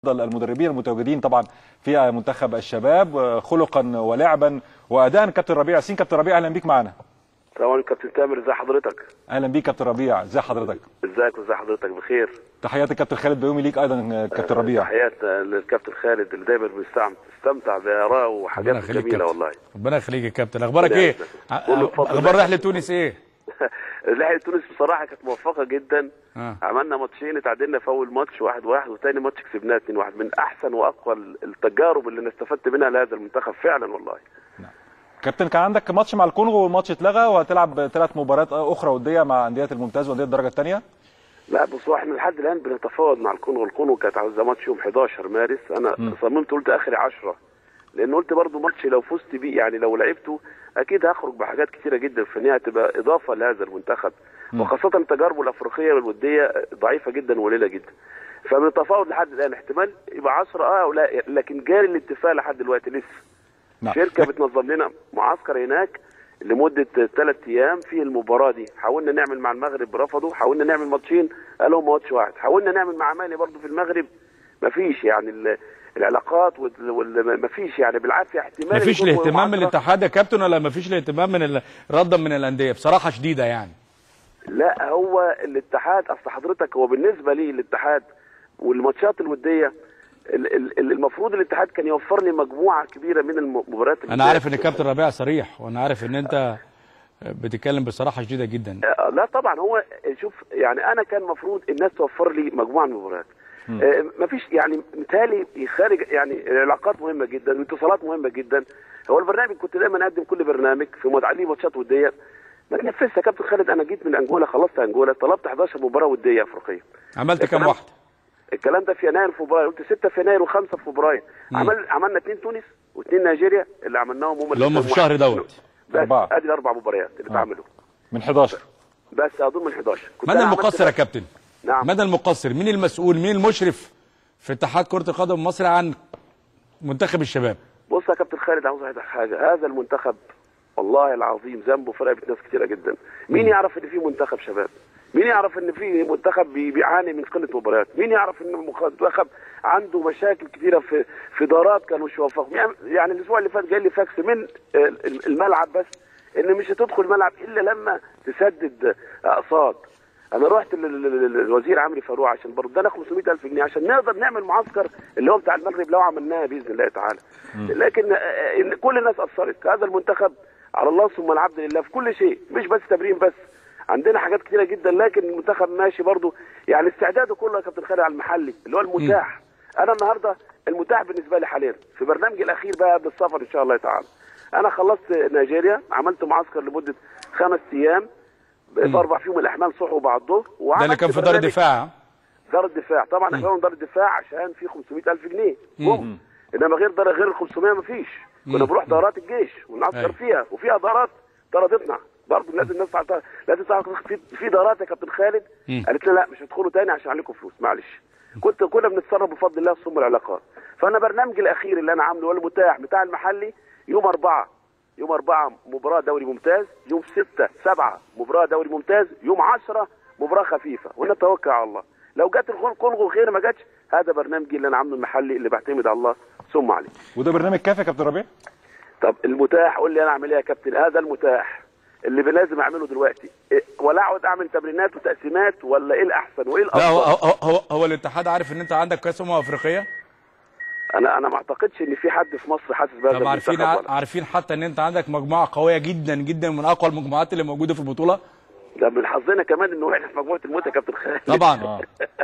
افضل المدربين المتواجدين طبعا في منتخب الشباب خلقا ولعبا واداء كابتن ربيع ياسين كابتن ربيع اهلا بيك معانا السلام عليكم كابتن تامر ازي حضرتك اهلا بيك كابتن ربيع ازي حضرتك ازيك وازي حضرتك بخير تحياتي الكابتن خالد بيومي ليك ايضا كابتن ربيع تحيات للكابتن خالد اللي دايما بيستمتع باراء وحاجات جميله والله ربنا يخليك يا كابتن اخبارك ربنا ايه يخليك. كله بفضل اخبار الله. رحله تونس ايه رحله تونس بصراحه كانت موفقه جدا آه. عملنا ماتشين اتعادلنا في اول ماتش واحد واحد وثاني ماتش كسبناه 2 واحد من احسن واقوى التجارب اللي انا استفدت منها لهذا المنتخب فعلا والله كابتن كان عندك ماتش مع الكونغو والماتش اتلغى وهتلعب ثلاث مباريات اخرى وديه مع انديه الممتاز وانديه الدرجه الثانيه لا بص هو احنا لحد الان بنتفاوض مع الكونغو الكونغو كانت عاوزه ماتش يوم 11 مارس انا صممت قلت اخري 10 لان قلت برضو ماتش لو فزت بيه يعني لو لعبته اكيد هخرج بحاجات كتيره جدا في النهايه هتبقى اضافه لهذا المنتخب وخاصه تجاربه الافريقيه والوديه ضعيفه جدا وقليله جدا فبنتفاوض لحد الان احتمال يبقى 10 اه او لا لكن جاري الاتفاق لحد دلوقتي لسه نعم. شركه بتنظم لنا معسكر هناك لمده ثلاث ايام فيه المباراه دي حاولنا نعمل مع المغرب رفضوا حاولنا نعمل ماتشين قالوا ماتش واحد حاولنا نعمل مع مالي برضه في المغرب مفيش يعني ال- العلاقات وال- وال- مفيش يعني بالعافيه احتمال مفيش يكون الاهتمام من معسكر- الاتحاد يا كابتن ولا مفيش الاهتمام من ال- ردا من الانديه بصراحه شديده يعني لا هو الاتحاد اصل حضرتك هو بالنسبه لي الاتحاد والماتشات الوديه ال- ال- ال- المفروض الاتحاد كان يوفر لي مجموعه كبيره من المباريات انا عارف ان الكابتن ربيع صريح وانا عارف ان انت بتتكلم بصراحه شديده جدا آه، لا طبعا هو شوف يعني انا كان المفروض الناس توفر لي مجموعه من المباريات آه، مفيش يعني مثالي خارج يعني العلاقات مهمه جدا الاتصالات مهمه جدا هو البرنامج كنت دايما اقدم كل برنامج في مد- عليه ماتشات وديه ما نفذت يا كابتن خالد انا جيت من انجولا خلصت انجولا طلبت 11 مباراه وديه افريقيه عملت كام الكلام- واحده الكلام ده في يناير فبراير قلت 6 في يناير و5 في فبراير عمل عملنا اثنين تونس واثنين نيجيريا اللي عملناهم هم اللي هم في الشهر دوت بس أربعة. ادي الاربع مباريات اللي اتعملوا من 11 بس هدول من 11 كنت من أنا عملت المقصر يا بس- كابتن نعم من المقصر مين المسؤول مين المشرف في اتحاد كره القدم المصري عن منتخب الشباب بص يا كابتن خالد عاوز اقول لك حاجه هذا المنتخب والله العظيم ذنبه في رقبه ناس كتيره جدا مين يعرف ان في منتخب شباب مين يعرف ان في منتخب بي- بيعاني من قله مباريات مين يعرف ان المنتخب عنده مشاكل كتيره في في دارات كانوا مش يوفقوا يعني- يعني الاسبوع اللي فات جاي لي فاكس من آه، الملعب بس ان مش هتدخل الملعب الا لما تسدد اقساط انا رحت لل- لل- للوزير عمرو فاروق عشان برضه ادانا 500000 جنيه عشان نقدر نعمل معسكر اللي هو بتاع المغرب لو عملناه باذن الله تعالى لكن آه، إن كل الناس اثرت هذا المنتخب على الله ثم العبد لله في كل شيء مش بس تمرين بس عندنا حاجات كتيره جدا لكن المنتخب ماشي برضه يعني استعداده كله يا كابتن خالد على المحلي اللي هو المتاح انا النهارده المتاح بالنسبه لي حاليا في برنامجي الاخير بقى قبل السفر ان شاء الله تعالى انا خلصت نيجيريا عملت معسكر لمده خمس ايام في اربع فيهم الاحمال صحوا بعد الظهر ده اللي كان في دار الدفاع دار الدفاع طبعا احنا دار الدفاع عشان في 500000 جنيه جم انما غير دار غير ال 500 مفيش كنا بنروح دارات الجيش ونعسكر أيوة. فيها وفيها دارات طردتنا برضه لازم الناس تعرف لازم تعرف في في دارات يا كابتن خالد قالت لنا لا مش هتدخلوا تاني عشان عليكم فلوس معلش كنت كنا بنتصرف بفضل الله ثم العلاقات فانا برنامجي الاخير اللي انا عامله والمتاح بتاع المحلي يوم أربعة يوم أربعة مباراة دوري ممتاز يوم ستة سبعة مباراة دوري ممتاز يوم عشرة مباراة خفيفة ونتوكل على الله لو جت الكونغو خير ما جاتش هذا برنامجي اللي انا عامله المحلي اللي بعتمد على الله ثم عليه وده برنامج كافي يا كابتن ربيع طب المتاح قول لي انا اعمل ايه يا كابتن هذا المتاح اللي لازم اعمله دلوقتي إيه، ولا اقعد اعمل تمرينات وتقسيمات ولا ايه الاحسن وايه لا هو, الافضل هو, هو, هو الاتحاد عارف ان انت عندك كاس امم افريقيه انا انا ما اعتقدش ان في حد في مصر حاسس بهذا طب عارفين المنتخب ولا. عارفين حتى ان انت عندك مجموعه قويه جدا جدا من اقوى المجموعات اللي موجوده في البطوله ده من حظنا كمان انه احنا في مجموعه الموت يا كابتن خالد طبعا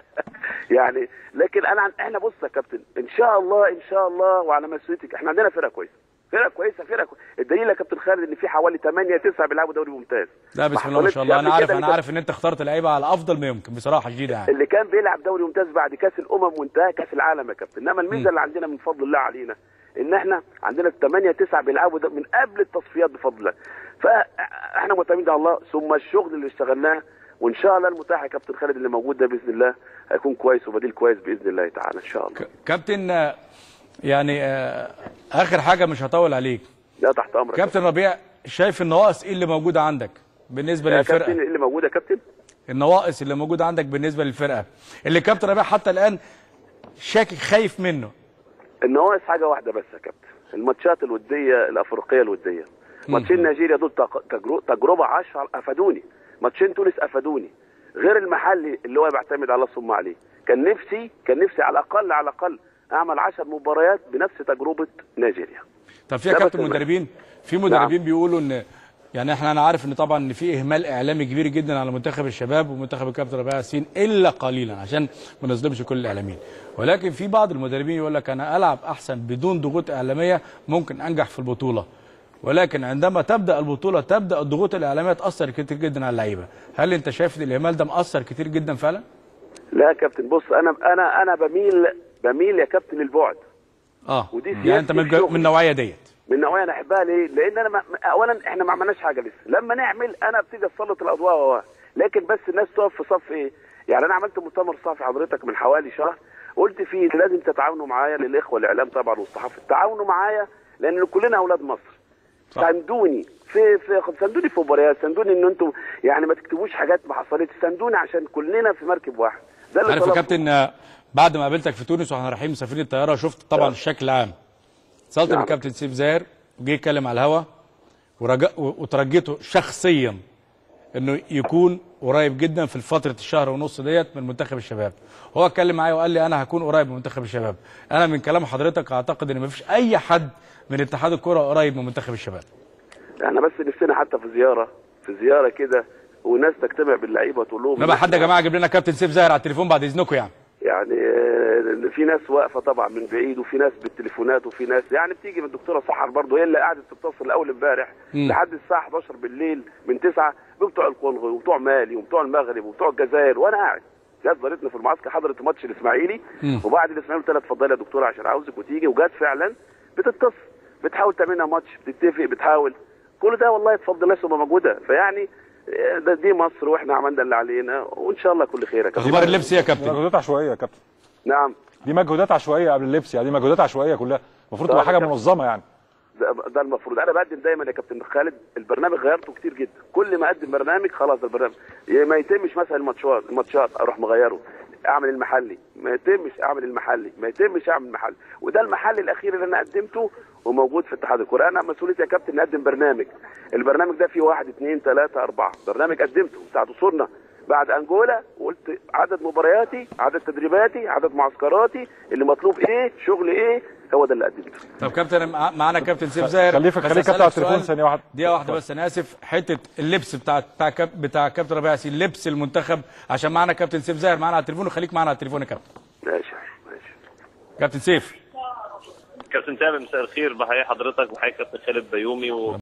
يعني لكن انا عن- احنا بص يا كابتن ان شاء الله ان شاء الله وعلى مسؤوليتك احنا عندنا فرقه كويسه فرقه كويسه فرقه كويسة. الدليل يا كابتن خالد ان في حوالي 8 9 بيلعبوا دوري ممتاز لا بسم الله ما حصلتش شاء الله انا قبل عارف كده انا اللي عارف ان انت اخترت لعيبه على افضل ما يمكن بصراحه شديده يعني اللي كان بيلعب دوري ممتاز بعد كاس الامم وانتهى كاس العالم يا كابتن انما الميزه اللي عندنا من فضل الله علينا ان احنا عندنا 8 9 بيلعبوا ده من قبل التصفيات بفضل الله فاحنا معتمدين على الله ثم الشغل اللي اشتغلناه وان شاء الله المتاح يا كابتن خالد اللي موجود ده باذن الله هيكون كويس وبديل كويس باذن الله تعالى ان شاء الله ك- كابتن آه، يعني آه، اخر حاجه مش هطول عليك لا تحت امرك كابتن ربيع شايف النواقص ايه اللي موجوده عندك بالنسبه يا للفرقه كابتن اللي موجود يا كابتن النواقص اللي موجوده عندك بالنسبه للفرقه اللي كابتن ربيع حتى الان شاكك خايف منه ان هو عايز حاجه واحده بس يا كابتن الماتشات الوديه الافريقيه الوديه ماتشين نيجيريا دول تق- تجرو- تجربه عشرة افادوني ماتشين تونس افادوني غير المحلي اللي هو بيعتمد على ثم عليه كان نفسي كان نفسي على الاقل على الاقل اعمل 10 مباريات بنفس تجربه نيجيريا طب في يا لا، كابتن بس- مدربين في مدربين بيقولوا ان يعني احنا انا عارف ان طبعا ان في اهمال اعلامي كبير جدا على منتخب الشباب ومنتخب الكابتن ربيع ياسين الا قليلا عشان ما نظلمش كل الاعلاميين ولكن في بعض المدربين يقول لك انا العب احسن بدون ضغوط اعلاميه ممكن انجح في البطوله ولكن عندما تبدا البطوله تبدا الضغوط الاعلاميه تاثر كتير جدا على اللعيبه هل انت شايف ان الاهمال ده مأثر كتير جدا فعلا لا يا كابتن بص انا انا انا بميل بميل يا كابتن للبعد اه ودي يعني انت سياسة من, الشغل. من النوعيه ديت من نوعيه انا احبها ليه؟ لان انا ما اولا احنا ما عملناش حاجه لسه، لما نعمل انا ابتدي اسلط الاضواء و لكن بس الناس تقف في صف ايه؟ يعني انا عملت مؤتمر صحفي حضرتك من حوالي شهر قلت فيه لازم تتعاونوا معايا للاخوه الاعلام طبعا والصحافه، تعاونوا معايا لان كلنا اولاد مصر. صح. ساندوني في في ساندوني في مباريات، ساندوني ان انتم يعني ما تكتبوش حاجات ما حصلتش، ساندوني عشان كلنا في مركب واحد. ده اللي عارف يا طلبته. كابتن آه، بعد ما قابلتك في تونس واحنا رايحين مسافرين الطياره شفت طبعا نعم. الشكل العام اتصلت نعم. بالكابتن سيف زاهر وجه يتكلم على الهوا ورجا و- وترجيته شخصيا انه يكون قريب جدا في فتره الشهر ونص ديت من منتخب الشباب هو اتكلم معايا وقال لي انا هكون قريب من منتخب الشباب انا من كلام حضرتك اعتقد ان مفيش اي حد من اتحاد الكره قريب من منتخب الشباب احنا بس نفسنا حتى في زياره في زياره كده وناس تجتمع باللعيبه وتقول لهم انما حد يا جماعه يجيب لنا كابتن سيف زاهر على التليفون بعد اذنكم يعني يعني آه، في ناس واقفه طبعا من بعيد وفي ناس بالتليفونات وفي ناس يعني بتيجي من الدكتوره سحر برضه هي اللي قعدت تتصل اول امبارح مم. لحد الساعه 11 بالليل من 9 بتوع الكونغو وبتوع مالي وبتوع المغرب وبتوع الجزائر وانا قاعد جت زارتنا في المعسكر حضرت ماتش الاسماعيلي مم. وبعد الاسماعيلي قلت لها اتفضلي يا دكتوره عشان عاوزك وتيجي وجت فعلا بتتصل بتحاول تعمل لنا ماتش بتتفق بتحاول كل ده والله بفضل الله سبحانه موجوده فيعني آه، ده دي مصر واحنا عملنا اللي علينا وان شاء الله كل خير يا كابتن اخبار اللبس إيه يا دي كابتن مجهودات عشوائيه يا كابتن نعم دي مجهودات عشوائيه قبل اللبس يعني دي مجهودات عشوائيه كلها المفروض تبقى طبعا حاجه يا كابتن. منظمه يعني ده, ده المفروض انا بقدم دايما يا كابتن خالد البرنامج غيرته كتير جدا كل ما اقدم برنامج خلاص البرنامج يا ما يتمش مثلا الماتشات الماتشات اروح مغيره اعمل المحلي ما يتمش اعمل المحلي ما يتمش اعمل المحلي وده المحل الاخير اللي انا قدمته وموجود في اتحاد الكوره انا مسؤوليتي يا كابتن نقدم برنامج البرنامج ده فيه واحد اثنين ثلاثه اربعه برنامج قدمته بتاع وصولنا بعد انجولا وقلت عدد مبارياتي عدد تدريباتي عدد معسكراتي اللي مطلوب ايه شغل ايه هو ده اللي قدمته طب كابتن مع- معانا كابتن سيف زاهر خليه- بس خليه كابتن أسألك على التليفون سؤال. ثانية واحدة. دقيقة واحدة بس أنا آسف حتة اللبس بتاع بتاع كاب بتاع كابتن ربيع ياسين لبس المنتخب عشان معانا كابتن سيف زاهر معانا على التليفون وخليك معانا على التليفون يا كابتن ماشي ماشي كابتن سيف كابتن تامر مساء الخير بحيي حضرتك وبحيي كابتن خالد بيومي و...